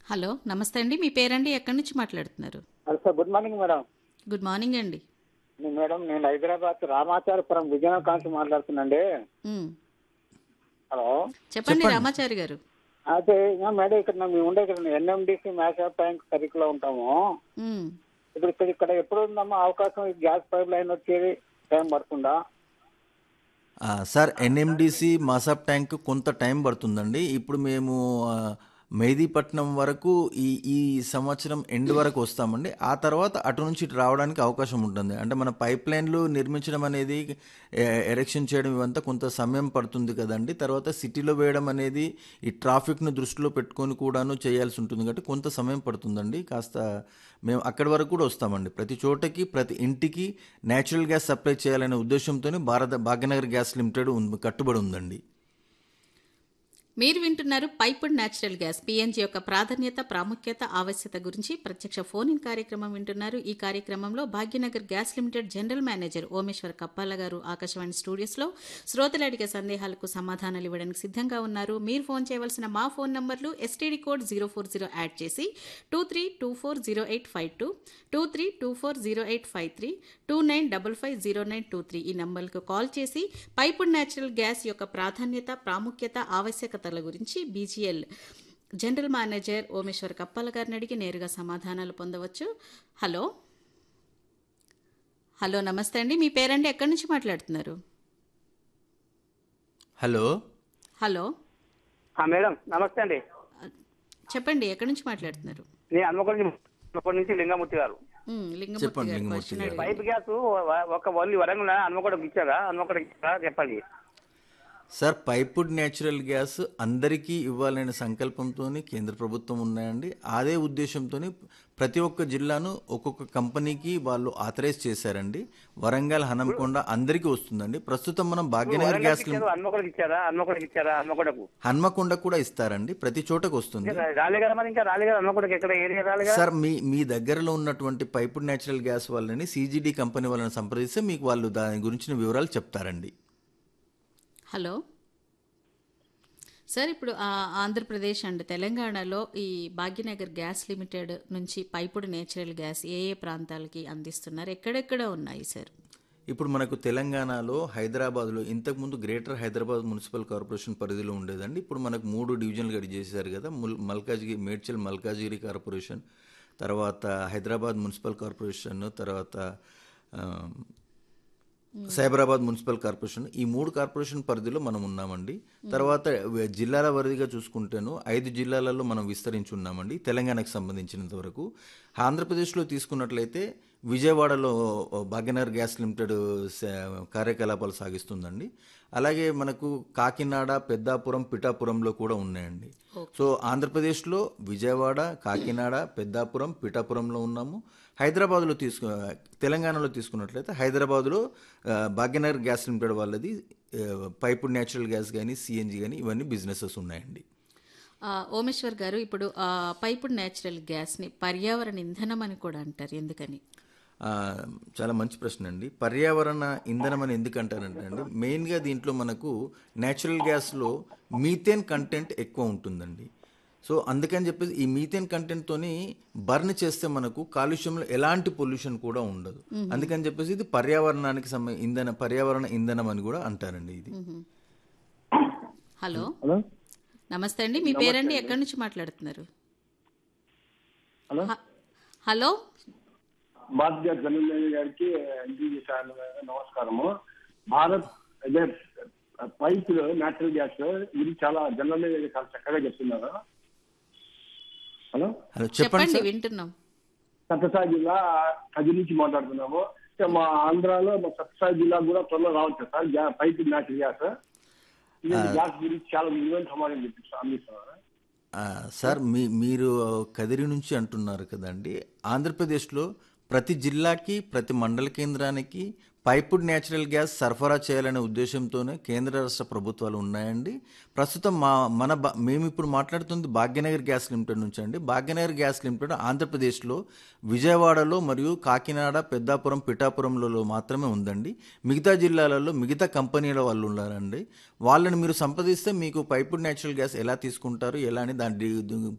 Hello నమస్తే అండి మీ పేరండి ఎక్కడి నుంచి మాట్లాడుతున్నారు hello sir good morning madam good morning అండి నేను మేడం నేను హైదరాబాద్ రామాచారపురం విజయనగరం కాంచి మాట్లాడుతున్నాండి ఉమ్. హలో చెప్పండి రామాచారి గారు అయితే ఇంకా మేడం ఇక్కడ మేము ఉండే ఇక్కడ ఎన్ఎండిసి మ్యాచ్ బ్యాంక్ సర్కిల్లో ఉంటాము ఉమ్. ఇప్పుడు ఇక్కడ ఇక్కడ ఎప్పుడు ఉందమ్మా అవకాశం ఈ గ్యాస్ పైప్ లైన్ వచ్చేది టైం పడుతుందా ఆ, సార్ ఎన్ఎండిసి మాసాప్ ట్యాంక్ కొంత టైం పడుతుందండి ఇప్పుడు మేము ఆ, మెహదీపట్నం వరకు ఈ ఈ సంవత్సరం ఎండ్ వరకు వస్తామండి ఆ తర్వాత అటు నుంచి ఇటు రావడానికి అవకాశం ఉంటుంది అంటే మన పైప్ లైన్లు నిర్మించడం అనేది ఎ- ఎరెక్షన్ చేయడం ఇవంతా కొంత సమయం పడుతుంది కదండి తర్వాత సిటీలో వేయడం అనేది ఈ ట్రాఫిక్ను దృష్టిలో పెట్టుకొని కూడాను చేయాల్సి ఉంటుంది కాబట్టి కొంత సమయం పడుతుందండి కాస్త మేము అక్కడి వరకు కూడా వస్తామండి ప్రతి చోటకి ప్రతి ఇంటికి నేచురల్ గ్యాస్ సప్లై చేయాలనే ఉద్దేశంతోనే భారత భాగ్యనగర్ గ్యాస్ లిమిటెడ్ ఉంది- కట్టుబడి ఉందండి మీరు వింటున్నారు పైపుడ్ న్యాచురల్ గ్యాస్ పిఎన్జి యొక్క ప్రాధాన్యత ప్రాముఖ్యత ఆవశ్యకత గురించి ప్రత్యక్ష ఫోన్ ఇన్ కార్యక్రమం వింటున్నారు ఈ కార్యక్రమంలో Bhagyanagar gas limited general manager Omeshwar Kappala garu Akashvani స్టూడియోస్లో శ్రోతలు అడిగే సందేహాలకు సమాధానాలు ఇవ్వడానికి సిద్ధంగా ఉన్నారు మీరు ఫోన్ చేయవలసిన మా ఫోన్ నంబర్లు STD code zero four zero add చేసి two three two four zero eight five two two three two four zero eight five three two nine double five zero nine two three ఈ నంబర్లకు call చేసి piped natural gas యొక్క ప్రాధాన్యత ప్రాముఖ్యత ఆవశ్యకతల గురించి BGL general manager Omeshwar Kappala గారిని అడిగి నేరుగా సమాధానాలు పొందవచ్చు హలో హలో నమస్తే అండి మీ పేరండి ఎక్కడి నుంచి మాట్లాడుతున్నారు హలో హలో ఆ, మేడం నమస్తే అండి చెప్పండి ఎక్కడి నుంచి మాట్లాడుతున్నారు నేను హన్మకొండ హన్మకొండ నుంచి లింగమూర్తి గారు ఉమ్, లింగమూర్తి చెప్పండి, గారు లింగమూర్తి క్వశ్చన్ గారు. అడిగారు. పైప్ గ్యాస్ వ- ఒక వల్లి వరంగల్ హన్మకొండకి ఇచ్చారా హన్మకొండకి ఇచ్చారా చెప్పండి సార్ పైపుడ్ న్యాచురల్ గ్యాస్ అందరికీ ఇవ్వాలనే సంకల్పంతో కేంద్ర ప్రభుత్వం ఉన్నాయండి అదే ఉద్దేశంతో ప్రతి ఒక్క జిల్లాను ఒక్కొక్క కంపెనీకి వాళ్ళు ఆథరైజ్ చేశారండి వరంగల్ హనంకొండ అందరికీ వస్తుందండి ప్రస్తుతం మనం భాగ్యనగర్ గ్యాస్ లిమి- ఇచ్చారు హన్మకొండకి ఇచ్చారా హన్మకొండకి ఇచ్చారా హన్మకొండకు హన్మకొండ కూడా ఇస్తారండి ప్రతి చోటకు వస్తుంది రాలే కదా మరి ఇంకా రాలే కదా హన్మకొండకి ఎక్కడ ఏరియా రాలే కదా సార్ మీ మీ దగ్గరలో ఉన్నటువంటి పైపుడ్ న్యాచురల్ గ్యాస్ వాళ్ళని సీజీడీ కంపెనీ వాళ్ళని సంప్రదిస్తే మీకు వాళ్ళు దాని గురించిన వివరాలు చెప్తారండి హలో సార్ ఇప్పుడు ఆ, ఆంధ్రప్రదేశ్ అండ్ తెలంగాణలో ఈ భాగ్యనగర్ గ్యాస్ లిమిటెడ్ నుంచి పైపుడు నేచురల్ గ్యాస్ ఏ ఏ ప్రాంతాలకి అందిస్తున్నారు ఎక్కడెక్కడ ఉన్నాయి సార్ ఇప్పుడు మనకు తెలంగాణలో హైదరాబాద్లో ఇంతకుముందు గ్రేటర్ హైదరాబాద్ మున్సిపల్ కార్పొరేషన్ పరిధిలో ఉండేదండి ఇప్పుడు మనకు మూడు డివిజన్లు గడి చేశారు కదా ముల్ మల్కాజ్గిరి మేడ్చల్ మల్కాజ్గిరి కార్పొరేషన్ తర్వాత హైదరాబాద్ మున్సిపల్ కార్పొరేషన్ తర్వాత ఆ, సైబరాబాద్ మున్సిపల్ కార్పొరేషన్ ఈ మూడు కార్పొరేషన్ పరిధిలో మనం ఉన్నామండి తర్వాత వ- జిల్లాల వారీగా చూసుకుంటేను ఐదు జిల్లాలలో మనం విస్తరించి ఉన్నామండి తెలంగాణకు సంబంధించినంత వరకు ఆంధ్రప్రదేశ్లో తీసుకున్నట్లయితే విజయవాడలో భాగ్యనగర్ గ్యాస్ లిమిటెడ్ స- కార్యకలాపాలు సాగిస్తుందండి అలాగే మనకు కాకినాడ పెద్దాపురం పిఠాపురంలో కూడా ఉన్నాయండి సో ఆంధ్రప్రదేశ్లో విజయవాడ కాకినాడ పెద్దాపురం పిఠాపురంలో ఉన్నాము హైదరాబాద్లో తీసుకు తెలంగాణలో తీసుకున్నట్లయితే హైదరాబాద్లో ఆ, భాగ్యనగర్ గ్యాస్ లిమిటెడ్ వాళ్ళది పైపుడ్ న్యాచురల్ గ్యాస్ కానీ సిఎన్జి కానీ ఇవన్నీ బిజినెసెస్ ఉన్నాయండి ఆ, ఓమేశ్వర్ గారు ఇప్పుడు ఆ, పైపుడు నేచురల్ గ్యాస్ని పర్యావరణ ఇంధనం అని కూడా అంటారు ఎందుకని ఆ, చాలా మంచి ప్రశ్న అండి పర్యావరణ ఇంధనం అని ఎందుకు అంటారంటే అండి మెయిన్గా దీంట్లో మనకు న్యాచురల్ గ్యాస్లో మీథేన్ కంటెంట్ ఎక్కువ ఉంటుందండి సో అందుకని చెప్పేసి ఈ మీథేన్ కంటెంట్తోని బర్న్ చేస్తే మనకు కాలుష్యంలో ఎలాంటి పొల్యూషన్ కూడా ఉండదు అందుకని చెప్పేసి ఇది పర్యావరణానికి సంబంధ ఇంధన పర్యావరణ ఇంధనం అని కూడా అంటారండి ఇది హలో హలో నమస్తే అండి మీ పేరండి ఎక్కడి నుంచి మాట్లాడుతున్నారు హలో హ- హలో భారతీయ జనరల్ గారికి ఎన్టీజీ సార్ నమస్కారము భారత్ అదే పైపులు నేచురల్ గ్యాస్ ఇది చాలా జనరల్ మేనేజర్ చాలా చక్కగా చెప్తున్నారు హలో హలో చెప్పండి చెప్పండి సార్ వింటున్నాం సత్యసాయి జిల్లా అది నుంచి మాట్లాడుతున్నాము సో మా ఆంధ్రాలో మా సత్యసాయి జిల్లా కూడా త్వరలో రావచ్చు సార్ గ్యా- పైపు నేచురల్ గ్యాస్ ఇది గ్యాస్ గురించి చాలా విలువైన సమాధానం చెప్పిస్తారు అందిస్తున్నారు ఆ, సార్ మీ మీరు కదిరి నుంచి అంటున్నారు కదండి ఆంధ్రప్రదేశ్లో ప్రతి జిల్లాకి ప్రతి మండల కేంద్రానికి పైపుడ్ న్యాచురల్ గ్యాస్ సరఫరా చేయాలనే ఉద్దేశంతోనే కేంద్ర రాష్ట్ర ప్రభుత్వాలు ఉన్నాయండి ప్రస్తుతం మా మన బా- మేము ఇప్పుడు మాట్లాడుతుంది భాగ్యనగర్ గ్యాస్ లిమిటెడ్ నుంచి అండి భాగ్యనగర్ గ్యాస్ లిమిటెడ్ ఆంధ్రప్రదేశ్లో విజయవాడలో మరియు కాకినాడ పెద్దాపురం పిఠాపురంలలో మాత్రమే ఉందండి మిగతా జిల్లాలలో మిగతా కంపెనీల వాళ్ళు ఉన్నారండి వాళ్ళని మీరు సంప్రదిస్తే మీకు పైపుడ్ న్యాచురల్ గ్యాస్ ఎలా తీసుకుంటారు ఎలా అని దాని డి-